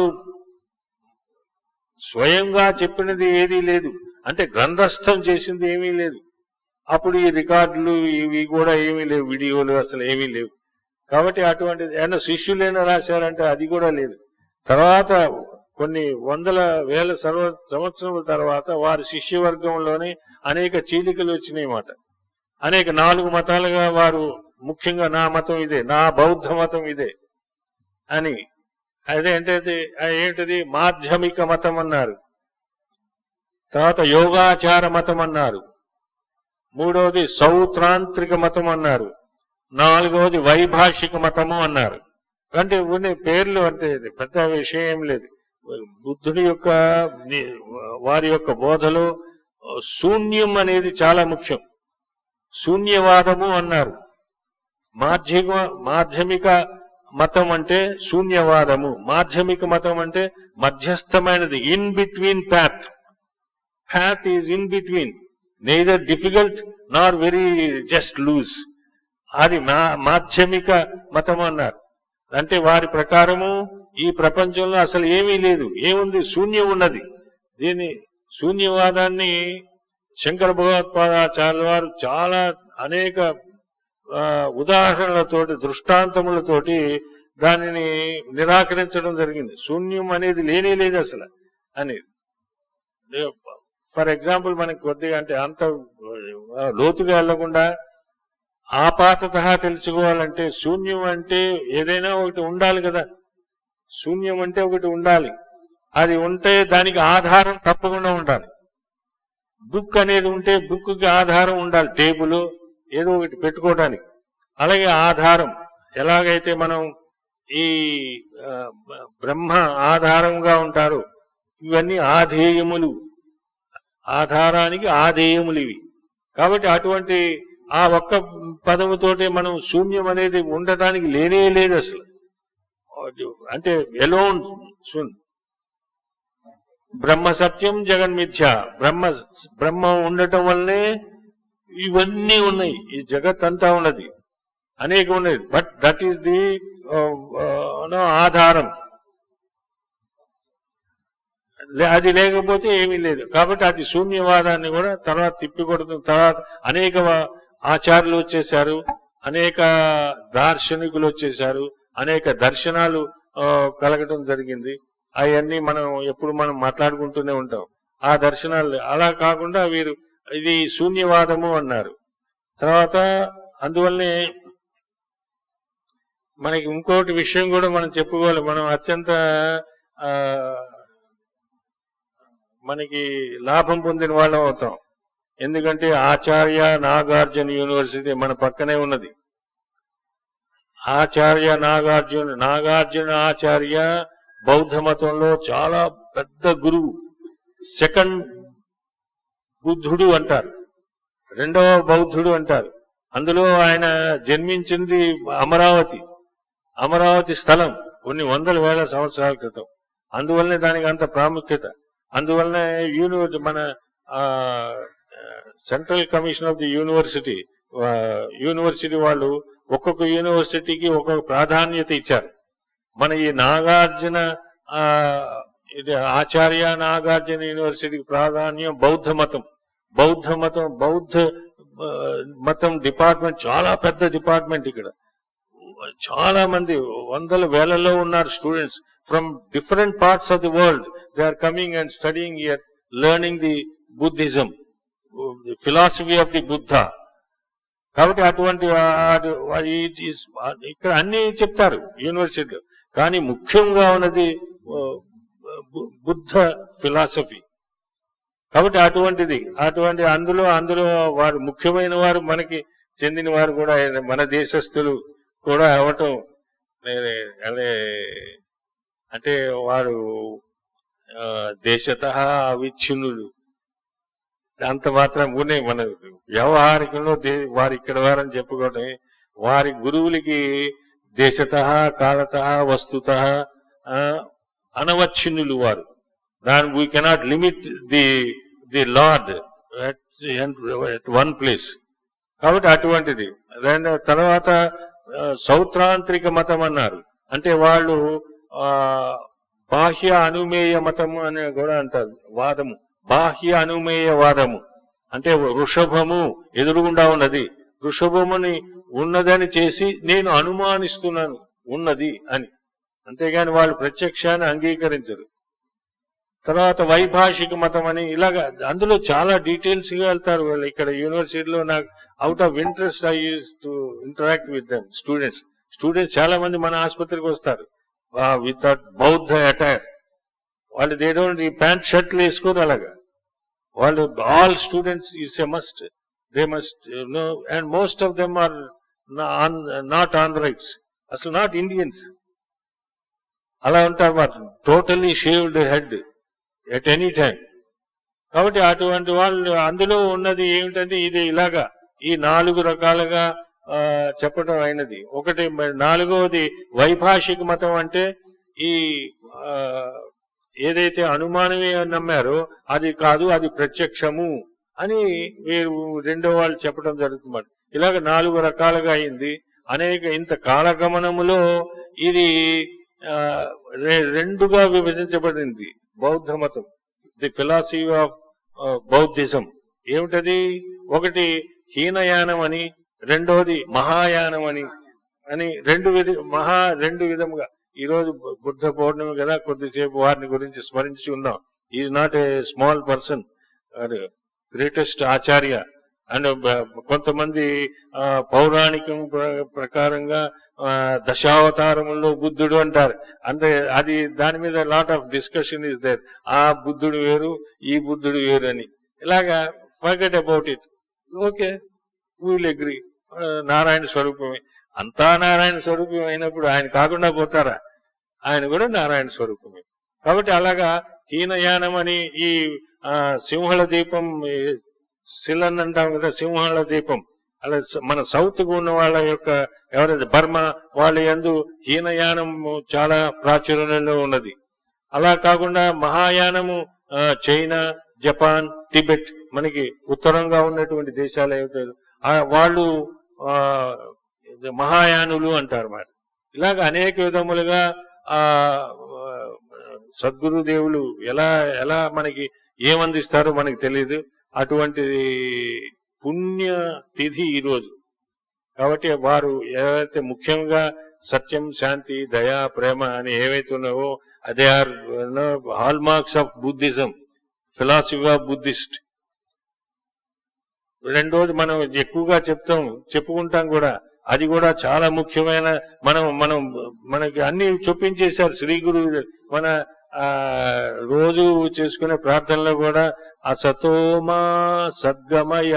స్వయంగా చెప్పినది ఏదీ లేదు అంటే గ్రంథస్థం చేసింది ఏమీ లేదు అప్పుడు ఈ రికార్డులు ఇవి కూడా ఏమీ లేవు వీడియోలు అసలు ఏమీ లేవు కాబట్టి అటువంటిది ఏమన్నా శిష్యులైనా రాశారంటే అది కూడా లేదు తర్వాత కొన్ని వందల వేల సర్వ సంవత్సరముల తర్వాత వారి శిష్యవర్గంలోనే అనేక చీలికలు వచ్చినాయి మాట అనేక నాలుగు మతాలుగా వారు ముఖ్యంగా నా మతం ఇదే నా బౌద్ధ మతం ఇదే అని అదే అంటే అది- అది ఏంటిది మాధ్యమిక మతం అన్నారు తర్వాత యోగాచార మతం అన్నారు మూడవది సౌత్రాంత్రిక మతం అన్నారు నాలుగవది వైభాషిక మతము అన్నారు అంటే ఉన్న పేర్లు అంటే ఇది పెద్ద విషయం ఏం లేదు బుద్ధుడి యొక్క ని- వారి యొక్క బోధలో శూన్యం అనేది చాలా ముఖ్యం శూన్యవాదము అన్నారు మాధ్యమిక మాధ్యమిక మతం అంటే శూన్యవాదము మాధ్యమిక మతం అంటే మధ్యస్థమైనది in between path path is in between, neither difficult nor very just loose. అది మా మాధ్యమిక మతం అన్నారు అంటే వారి ప్రకారము ఈ ప్రపంచంలో అసలు ఏమీ లేదు ఏముంది శూన్యం ఉన్నది దీన్ని శూన్యవాదాన్ని శంకర భగవత్పాదాచార్యుల వారు చాలా అనేక ఆ, ఉదాహరణలతోటి దృష్టాంతములతోటి దానిని నిరాకరించడం జరిగింది శూన్యం అనేది లేనే లేదు అసలు అనేది ఫర్ ఎగ్జాంపుల్ మనకి కొద్దిగా అంటే అంత ఆ, లోతుగా వెళ్లకుండా ఆపాతత తెలుసుకోవాలంటే శూన్యం అంటే ఏదైనా ఒకటి ఉండాలి కదా శూన్యం అంటే ఒకటి ఉండాలి అది ఉంటే దానికి ఆధారం తప్పకుండా ఉండాలి బుక్ అనేది ఉంటే బుక్ కి ఆధారం ఉండాలి టేబుల్ ఏదో ఒకటి పెట్టుకోవడానికి అలాగే ఆధారం ఎలాగైతే మనం ఈ ఆ, బ్రహ్మ ఆధారంగా ఉంటారు ఇవన్నీ ఆధేయములు ఆధారానికి ఆధేయములు ఇవి కాబట్టి అటువంటి ఆ ఒక్క పదముతోటే మనం శూన్యం అనేది ఉండటానికి లేనే లేదు అసలు అంటే ఎలోన్ శూన్ బ్రహ్మ సత్యం జగన్మిథ్య బ్రహ్మ బ్రహ్మ ఉండటం వల్లనే ఇవన్నీ ఉన్నాయి ఈ జగత్ అంతా ఉన్నది అనేక ఉన్నది బట్ దట్ ఈస్ ది ఆధారం లే- అది లేకపోతే ఏమీ లేదు కాబట్టి అది శూన్యవాదాన్ని కూడా తర్వాత తిప్పికొడుతుంది తర్వాత అనేక వ- ఆచార్యులు వచ్చేసారు అనేక దార్శనికులు వచ్చేసారు అనేక దర్శనాలు ఆ, కలగటం జరిగింది అవన్నీ మనం ఎప్పుడు మనం మాట్లాడుకుంటూనే ఉంటాం ఆ దర్శనాలు అలా కాకుండా వీరు ఇది శూన్యవాదము అన్నారు తర్వాత అందువల్లనే మనకి ఇంకోటి విషయం కూడా మనం చెప్పుకోవాలి మనం అత్యంత ఆ, మనకి లాభం పొందిన వాళ్ళం అవుతాం ఎందుకంటే ఆచార్య నాగార్జున యూనివర్సిటీ మన పక్కనే ఉన్నది ఆచార్య నాగార్జున నాగార్జున ఆచార్య బౌద్ధ మతంలో చాలా పెద్ద గురువు సెకండ్ బుద్ధుడు అంటారు రెండవ బౌద్ధుడు అంటారు అందులో ఆయన జన్మించింది అమరావతి అమరావతి స్థలం కొన్ని వందల వేల సంవత్సరాల క్రితం అందువల్లనే దానికి అంత ప్రాముఖ్యత అందువల్లనే యూనివర్సిటీ మన ఆ, central commission of the university ఆ, యూనివర్సిటీ వాళ్ళు ఒక్కొక్క యూనివర్సిటీకి ఒక్కొక్క ప్రాధాన్యత ఇచ్చారు మన ఈ నాగార్జున ఆ, ఇది ఆచార్య నాగార్జున యూనివర్సిటీకి ప్రాధాన్యం బౌద్ధ మతం బౌద్ధ మతం బౌద్ధ ఆ, మతం డిపార్ట్మెంట్ చాలా పెద్ద డిపార్ట్మెంట్ ఇక్కడ చాలా మంది వందల వేలలో ఉన్నారు students from different parts of the world they are coming and studying here learning the Buddhism philosophy of the Buddha కాబట్టి అటువంటి ఆ- ఆ- ఈ- ఈ- ఇక్కడ అన్ని చెప్తారు యూనివర్సిటీలో కానీ ముఖ్యంగా ఉన్నది ఆ, బు- బుద్ధ ఫిలాసఫీ కాబట్టి అటువంటిది అటువంటి అందులో అందులో వారు ముఖ్యమైన వారు మనకి చెందిన వారు కూడా మన దేశస్థులు కూడా అవటం నేనే- అదే అంటే వారు ఆ, దేశత అవిచ్ఛిన్నులు అంత మాత్రం ఊనే మన వ్యవహారికంలో దే- వారు ఇక్కడ వారని చెప్పుకోవటమే వారి గురువులకి దేశత కాలత వస్తుత అనవచ్ఛిన్నులు వారు దాని we cannot limit the the lord at one place కాబట్టి అటువంటిది రెండు తర్వాత ఆ, సౌత్రాంత్రిక మతం అన్నారు అంటే వాళ్ళు ఆ బాహ్య అనుమేయ మతం అని కూడా అంటారు వాదము బాహ్య అనుమేయ వాదము అంటే వృషభము ఎదురుగుండా ఉన్నది వృషభముని ఉన్నదని చేసి నేను అనుమానిస్తున్నాను ఉన్నది అని అంతేగాని వాళ్ళు ప్రత్యక్షాన్ని అంగీకరించరు తర్వాత వైభాషిక మతం అని ఇలాగా అందులో చాలా డీటెయిల్స్ గా వెళ్తారు వాళ్ళు ఇక్కడ యూనివర్సిటీలో నాకు out of interest I use to interact with them students students చాలా మంది మన ఆసుపత్రికి వస్తారు విత్ దట్ బౌద్ధ అటైర్ వాళ్ళు దే డోంట్ ఈ ప్యాంట్ షర్ట్లు వేసుకోరు అలాగా వాళ్ళు all students is a must they must no and most of them are not on rights అసలు నాట్ ఇండియన్స్ అలా ఉంటారు మాట totally shaved head at any time కాబట్టి అటువంటి వాళ్ళు అందులో ఉన్నది ఏమిటంటే ఇది ఇలాగా ఈ నాలుగు రకాలుగా ఆ, చెప్పడం అయినది ఒకటి మరి నాలుగవది వైభాషిక మతం అంటే ఈ ఆ, ఏదైతే అనుమానమే నమ్మారో అది కాదు అది ప్రత్యక్షము అని వీరు రెండో వాళ్ళు చెప్పడం జరుగుతుంది ఇలాగ నాలుగు రకాలుగా అయింది అనేక ఇంత కాలగమనములో ఇది ఆ, రె- రెండుగా విభజించబడింది బౌద్ధ మతం ది ఫిలాసఫీ ఆఫ్ బౌద్ధిజం ఏమిటది ఒకటి హీనయానం అని రెండోది మహాయానం అని అని రెండు విధ మహా రెండు విధముగా ఈ రోజు బు- బుద్ధ పౌర్ణమి కదా కొద్దిసేపు వారిని గురించి స్మరించి ఉన్నాం is not a small person greatest acharya and కొంతమంది ఆ, పౌరాణికం ప్ర- ప్రకారంగా ఆ, దశావతారముల్లో బుద్ధుడు అంటారు అంటే అది దాని మీద lot of discussion is there ఆ బుద్ధుడు వేరు ఈ బుద్ధుడు వేరు అని ఇలాగా forget about it okay we'll agree Narayana స్వరూపమే అంతా నారాయణ స్వరూపం అయినప్పుడు ఆయన కాకుండా పోతారా ఆయన కూడా నారాయణ స్వరూపమే కాబట్టి అలాగా హీనయానం అని ఈ ఆ, సింహళ దీపం ఈ శిలన్ అంటాం కదా సింహళ దీపం అలా స- మన సౌత్ కు ఉన్న వాళ్ళ యొక్క ఎవరైతే బర్మా వాళ్ళ యందు హీనయానం చాలా ప్రాచుర్యంలో ఉన్నది అలా కాకుండా మహాయానము ఆ, చైనా జపాన్ టిబెట్ మనకి ఉత్తరంగా ఉన్నటువంటి దేశాలు ఏవైతే ఆ వాళ్ళు ఆ, ఇది మహాయానులు అంటారు మరి ఇలాగ అనేక విధములుగా ఆ ఆ, సద్గురు దేవులు ఎలా ఎలా మనకి ఏమందిస్తారో మనకి తెలియదు అటువంటి పుణ్య తిథి ఈ రోజు కాబట్టి వారు ఏవైతే ముఖ్యంగా సత్యం శాంతి దయ ప్రేమ అని ఏవైతే ఉన్నావో అదే are hallmarks of Buddhism philosophy of Buddhist రెండోది మనం ఎక్కువగా చెప్తాం చెప్పుకుంటాం కూడా అది కూడా చాలా ముఖ్యమైన మనం మనం మనకి అన్ని చొప్పించేశారు శ్రీ గురువు మన ఆ రోజు చేసుకునే ప్రార్థనలో కూడా అసతోమా సద్గమయ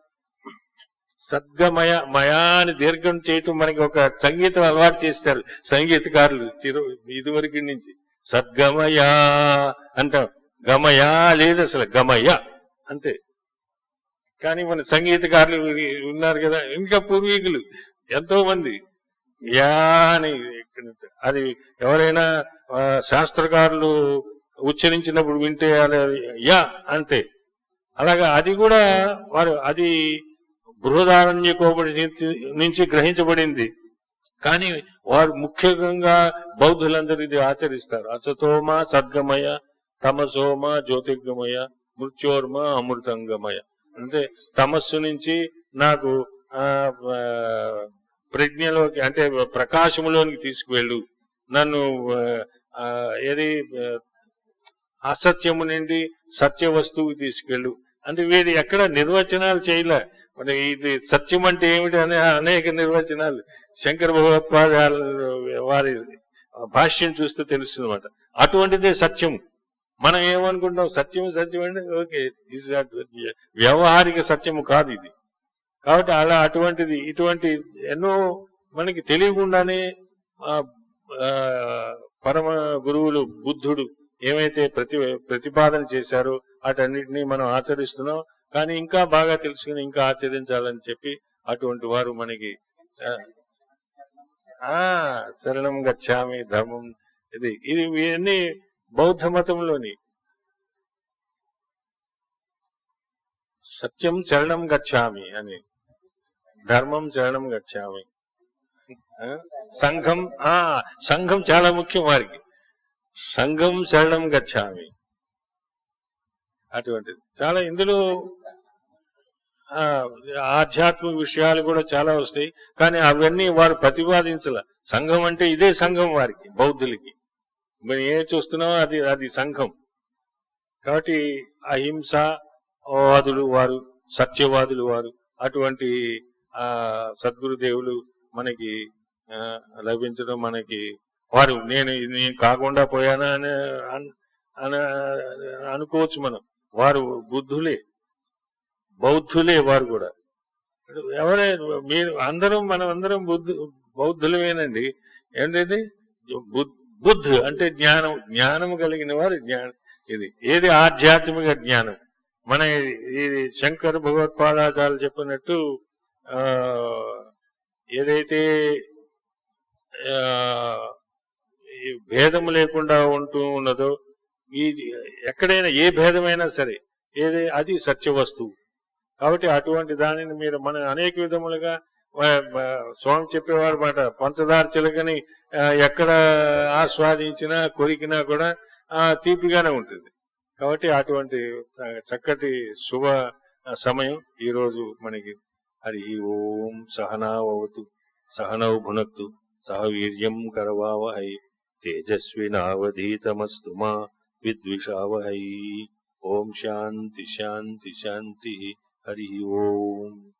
సద్గమయ మయా అని దీర్ఘం చేయటం మనకి ఒక సంగీతం అలవాటు చేస్తారు సంగీతకారులు చిరు ఇదివరకు నుంచి సద్గమయ అంటాం గమయా లేదు అసలు గమయ అంతే కానీ మన సంగీతకారులు ఉన్నారు కదా ఇంకా పూర్వీకులు ఎంతో మంది యా అని అది ఎవరైనా ఆ, శాస్త్రకారులు ఉచ్చరించినప్పుడు వింటే అది యా అంతే అలాగా అది కూడా వారు అది బృహదారణ్యకోపడి నుంచి గ్రహించబడింది కానీ వారు ముఖ్యంగా బౌద్ధులందరూ ఇది ఆచరిస్తారు అసతోమ సద్గమయ తమసోమ జ్యోతిర్గమయ మృత్యోర్మ అమృతంగమయ అంటే తమస్సు నుంచి నాకు ఆ, ఆ, ప్రజ్ఞలోకి అంటే ప్రకాశములోనికి తీసుకువెళ్ళు నన్ను ఆ, ఆ, ఏది ఆ, అసత్యము నుండి సత్య వస్తువుకి తీసుకెళ్ళు అంటే వీడు ఎక్కడ నిర్వచనాలు చేయలే మరి ఇది సత్యం అంటే ఏమిటి అనే అనేక నిర్వచనాలు శంకర భగవత్పాదాలు వారి భాష్యం చూస్తే తెలుస్తుంది అనమాట అటువంటిదే సత్యం మనం ఏమనుకుంటాం సత్యం సత్యం అంటే ఓకే is not వ్యవహారిక సత్యము కాదు ఇది కాబట్టి అలా అటువంటిది ఇటువంటి ఎన్నో మనకి తెలియకుండానే ఆ, ఆ, పరమ గురువులు బుద్ధుడు ఏమైతే ప్రతి ప్రతిపాదన చేశారో వాటన్నిటినీ మనం ఆచరిస్తున్నాం కానీ ఇంకా బాగా తెలుసుకుని ఇంకా ఆచరించాలని చెప్పి అటువంటి వారు మనకి ఆ, ఆ శరణం గచ్చామి ధర్మం ఇది ఇది ఇవన్నీ బౌద్ధ మతంలోని సత్యం శరణం గచ్చామి అని ధర్మం శరణం గచ్చామి ఆ, సంఘం ఆ సంఘం చాలా ముఖ్యం వారికి సంఘం శరణం గచ్చామి అటువంటిది చాలా ఇందులో ఆ, ఆధ్యాత్మిక విషయాలు కూడా చాలా వస్తాయి కానీ అవన్నీ వారు ప్రతిపాదించాల సంఘం అంటే ఇదే సంఘం వారికి బౌద్ధులకి మరి ఏ చూస్తున్నామో అది అది సంఘం కాబట్టి అహింస వాదులు వారు సత్యవాదులు వారు అటువంటి ఆ సద్గురుదేవులు మనకి ఆ, లభించడం మనకి వారు నేను నేను కాకుండా పోయానా అని అన్- అని అనుకోవచ్చు మనం వారు బుద్ధులే బౌద్ధులే వారు కూడా ఎవరే మీరు అందరం మనం అందరం బుద్ధు బౌద్ధులమేనండి ఏంటంటే బుద్ధ్ బుద్ధ్ అంటే జ్ఞానం జ్ఞానం కలిగిన వారు జ్ఞానం ఇది ఏది ఆధ్యాత్మిక జ్ఞానం మన ఇది శంకర భగవత్పాదాచార్యులు చెప్పినట్టు ఆ ఏదైతే ఆ, ఈ భేదం లేకుండా ఉంటూ ఉన్నదో ఈ ఎక్కడైనా ఏ భేదమైనా సరే ఏది అది సత్య వస్తువు కాబట్టి అటువంటి దానిని మీరు మన అనేక విధములుగా ఆ, ఆ, స్వామి చెప్పేవారు మాట పంచదార చిలకని ఆ, ఎక్కడ ఆస్వాదించినా కొరికినా కూడా ఆ తీపిగానే ఉంటుంది కాబట్టి అటువంటి ఆ, చక్కటి శుభ సమయం ఈ రోజు మనకి హరి ఓం సహనావతు సహనౌ భునక్తు సహ వీర్యం కరవావహై తేజస్వినావధీతమస్తు మా విద్విషావహై ఓం శాంతి శాంతి శాంతి హరి ఓం